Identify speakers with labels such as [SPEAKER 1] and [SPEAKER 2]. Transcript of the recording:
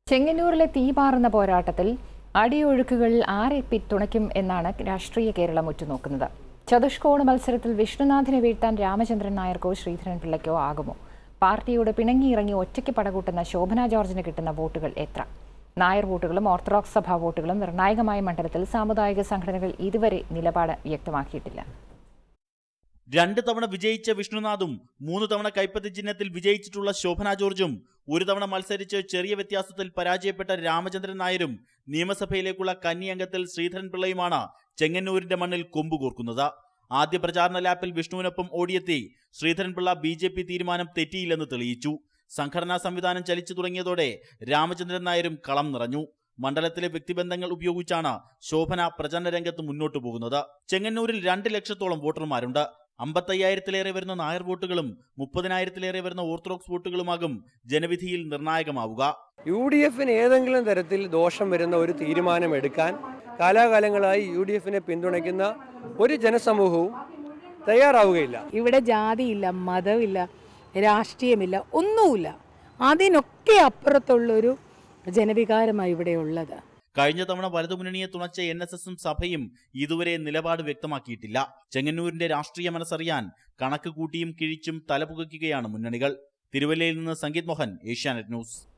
[SPEAKER 1] ചെങ്ങന്നൂരിലെ തീപാറുന്ന പോരാട്ടത്തിൽ അടിയൊഴുക്കുകൾ ആരെ പിന്തുണയ്ക്കും എന്നാണ് രാഷ്ട്രീയ കേരളം ഉറ്റുനോക്കുന്നത് ചതുഷ്കോണ മത്സരത്തിൽ വിഷ്ണുനാഥിനെ വീഴ്ത്താൻ രാമചന്ദ്രൻ നായർക്കോ ശ്രീധരൻ പിള്ളയ്ക്കോ ആകുമോ പാർട്ടിയോട് പിണങ്ങിയിറങ്ങി ഒറ്റയ്ക്ക് പടകൂട്ടുന്ന ശോഭന ജോർജിന് കിട്ടുന്ന വോട്ടുകൾ എത്ര നായർ വോട്ടുകളും ഓർത്തഡോക്സ് സഭാ വോട്ടുകളും നിർണായകമായ മണ്ഡലത്തിൽ സാമുദായിക സംഘടനകൾ ഇതുവരെ നിലപാട് വ്യക്തമാക്കിയിട്ടില്ല
[SPEAKER 2] രണ്ട് തവണ വിജയിച്ച വിഷ്ണുനാഥും മൂന്ന് തവണ കൈപ്പത്തി ചിഹ്നത്തിൽ വിജയിച്ചിട്ടുള്ള ശോഭന ജോർജും ഒരു തവണ മത്സരിച്ച് ചെറിയ വ്യത്യാസത്തിൽ പരാജയപ്പെട്ട രാമചന്ദ്രൻ നായരും നിയമസഭയിലേക്കുള്ള കന്നി അംഗത്തിൽ ശ്രീധരൻ പിള്ളയുമാണ് ചെങ്ങന്നൂരിന്റെ മണ്ണിൽ കൊമ്പുകോർക്കുന്നത് ആദ്യ പ്രചാരണ ലാപ്പിൽ വിഷ്ണുവിനൊപ്പം ഓടിയെത്തി ശ്രീധരൻപിള്ള ബി ജെ പി തീരുമാനം തെറ്റിയില്ലെന്ന് തെളിയിച്ചു സംഘടനാ സംവിധാനം ചലിച്ചു തുടങ്ങിയതോടെ രാമചന്ദ്രൻ നായരും കളം നിറഞ്ഞു മണ്ഡലത്തിലെ വ്യക്തിബന്ധങ്ങൾ ഉപയോഗിച്ചാണ് ശോഭന പ്രചരണ രംഗത്ത് മുന്നോട്ടു പോകുന്നത് ചെങ്ങന്നൂരിൽ രണ്ട് ലക്ഷത്തോളം വോട്ടർമാരുണ്ട് അമ്പത്തയ്യായിരത്തിലേറെ വരുന്ന നായർ വോട്ടുകളും മുപ്പതിനായിരത്തിലേറെ വരുന്ന ഓർത്തഡോക്സ് വോട്ടുകളുമാകും ജനവിധിയിൽ നിർണായകമാവുക
[SPEAKER 3] യു ഡി എഫിന് ഏതെങ്കിലും തരത്തിൽ ദോഷം വരുന്ന ഒരു തീരുമാനം എടുക്കാൻ കാലാകാലങ്ങളായി യു ഡി എഫിനെ പിന്തുണയ്ക്കുന്ന ഒരു ജനസമൂഹവും തയ്യാറാവുകയില്ല
[SPEAKER 4] ഇവിടെ ജാതിയില്ല മതമില്ല രാഷ്ട്രീയമില്ല ഒന്നുമില്ല അതിനൊക്കെ അപ്പുറത്തുള്ളൊരു ജനവികാരമാണ് ഇവിടെ ഉള്ളത്
[SPEAKER 2] കഴിഞ്ഞ തവണ വലതുമുന്നണിയെ തുണച്ച എൻ എസ് എസും സഭയും ഇതുവരെ നിലപാട് വ്യക്തമാക്കിയിട്ടില്ല ചെങ്ങന്നൂരിന്റെ രാഷ്ട്രീയ മനസ്സറിയാൻ കണക്ക് കൂട്ടിയും കിഴിച്ചും തലപുകയ്ക്കുകയാണ് മുന്നണികൾ തിരുവല്ലയിൽ നിന്ന് സംഗീത് മോഹൻ ഏഷ്യാനെറ്റ് ന്യൂസ്